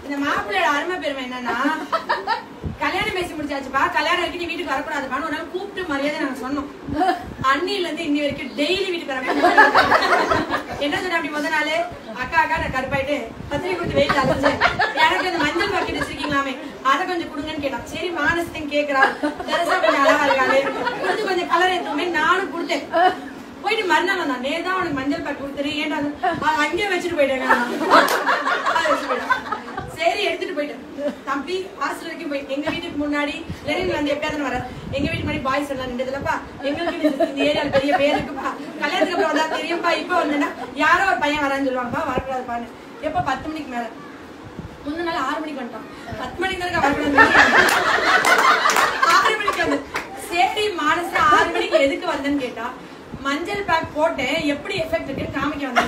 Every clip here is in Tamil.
இந்த மாப்பிள்ளையோட அருமை பெருமை என்னன்னா கல்யாணம் பேசி முடிச்சாச்சுப்பா கல்யாணம் வரைக்கும் நீ வீட்டுக்கு வரக்கூடாதுப்பான்னு ஒரு நாள் கூப்பிட்டு மரியாதை நாங்க சொன்னோம் அண்ணில இருந்து இன்னி வரைக்கும் டெய்லி வீட்டுக்கு வர என்ன சொன்ன அப்படி முத நாள் அக்கா அக்கா நான் கருப்பாயிட்டு பத்திரிக்கை கொடுத்து வெயிட் அலைஞ்சேன் எனக்கு இந்த மஞ்சள் பாக்கெட் வச்சிருக்கீங்களாமே அதை கொஞ்சம் கொடுங்கன்னு கேட்டான் சரி மானசத்தையும் கேக்குறா தரசா கொஞ்சம் அழகா இருக்காது கொடுத்து கொஞ்சம் கலர் ஏற்றுமே நானும் கொடுத்தேன் போயிட்டு மறுநாள் வந்தான் நேதான் உனக்கு மஞ்சள் பாக்கெட் கொடுத்துரு ஏன்டா அது? அ- அங்கேயே வச்சுட்டு போயிட்டேன் அதை வச்சுட்டு போயிட்டேன். சரி எடுத்துட்டு போயிட்டேன் தம்பி ஹாஸ்டல் வரைக்கும் போய் எங்க வீட்டுக்கு முன்னாடி லெனின் வந்து எப்பயாவது வர எங்க வீட்டு முன்னாடி பாய்ஸ் எல்லாம் நின்றதுலப்பா எங்களுக்கு இந்த- இந்த ஏரியால பெரிய பேர் இருக்குப்பா கல்யாணத்துக்கு அப்புறம் வந்தா தெரியும்பா இப்ப வந்தேன்னா யாரோ ஒரு பையன் வரான்னு சொல்லுவாங்கப்பா வரக்கூடாதுப்பான்னு எப்ப பத்து மணிக்கு மேல முந்தின நாள் ஆறு மணிக்கு வந்துட்டான் பத்து மணிக்கு தானே வரக்கூடாது ஆறு மணிக்கு வந்து சரி மானச ஆறு மணிக்கு எதுக்கு வந்தேன்னு கேட்டா மஞ்சள் பேக் போட்டேன் எப்படி எஃபெக்ட் இருக்குன்னு காமிக்க வந்தேன்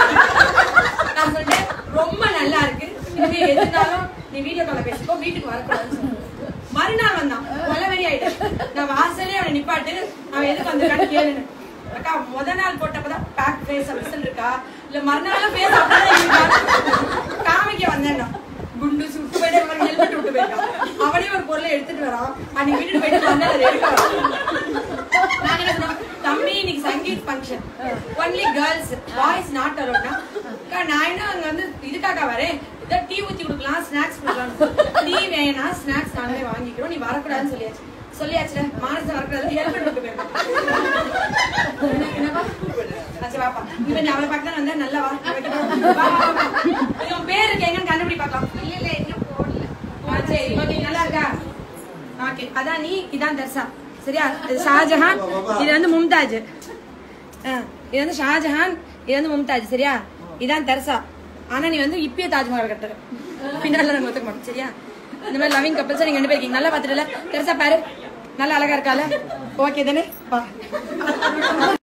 நான் சொல்லிட்டேன் ரொம்ப நல்லா இருக்கு இனிமே எதுனாலும் நீ வீடியோ கால பேசிக்கோ வீட்டுக்கு வரக்கூடாதுன்னு சொன்னேன். மறுநாள் வந்தான் கொலவெறி ஆயிட்டேன் நான் வாசலே அவனை நிப்பாட்டு அவன் எதுக்கு வந்திருக்கான்னு கேளுன்னு அக்கா முத நாள் போட்டப்பதான் பேக் ஃபேஸ் ரிசல்ட் இருக்கா இல்ல மறுநாள் ஃபேஸ் அப்படிதான் இருக்கா காமிக்க வந்தேன் நான். குண்டு சுட்டு போயிட்டு அவன் ஹெல்மெட் விட்டு போயிட்டான் அவனே ஒரு பொருளை எடுத்துட்டு வரான் அன்னைக்கு வீட்டுக்கு போயிட்டு வந்தேன் அதை எடுக்க வரான் நாங்க என்ன சொன்னோம், தம்பி இன்னைக்கு Sangeet function only girls boys not அலோட்னா நான் என்ன அங்க வந்து இதுக்காக வரேன் இதை டீ ஊத்தி கொடுக்கலாம் ஸ்நாக்ஸ் கொடுக்கலாம் டீ வேணாம் ஸ்நாக்ஸ் நாங்களே வாங்கிக்கிறோம் நீ வரக்கூடாதுன்னு சொல்லியாச்சு சொல்லியாச்சுல மானச வரக்கூடாது ஹெல்மெட் விட்டு போயிருக்கோம் என்னப்பா சரி வாப்பா இப்ப நீ அவளை பார்க்க தான் வந்தேன் நல்லா வா வா, வா, வா. இவன் பேர் இருக்கு எங்கன்னு கண்டுபிடி பார்க்கலாம் இல்ல இல்ல இன்னும் போடல ஆ, சரி ஓகே நல்லா இருக்கா ஓகே அதான் நீ இதான் தர்சா சரியா இது ஷாஜஹான் இது வந்து மும்தாஜ் ஆ, இது வந்து ஷாஜஹான் இது வந்து மும்தாஜ் சரியா இதான் தர்சா ஆனா நீ வந்து இப்பயே தாஜ்மஹால் கட்டுற பின்னால நாங்க ஒத்துக்க மாட்டோம் சரியா இந்த மாதிரி லவிங் கப்பல்ஸ் நீங்க ரெண்டு பேர் இருக்கீங்க நல்லா பாத்துட்டல தெரசா பாரு நல்லா அழகா இருக்கால ஓகே தானே பா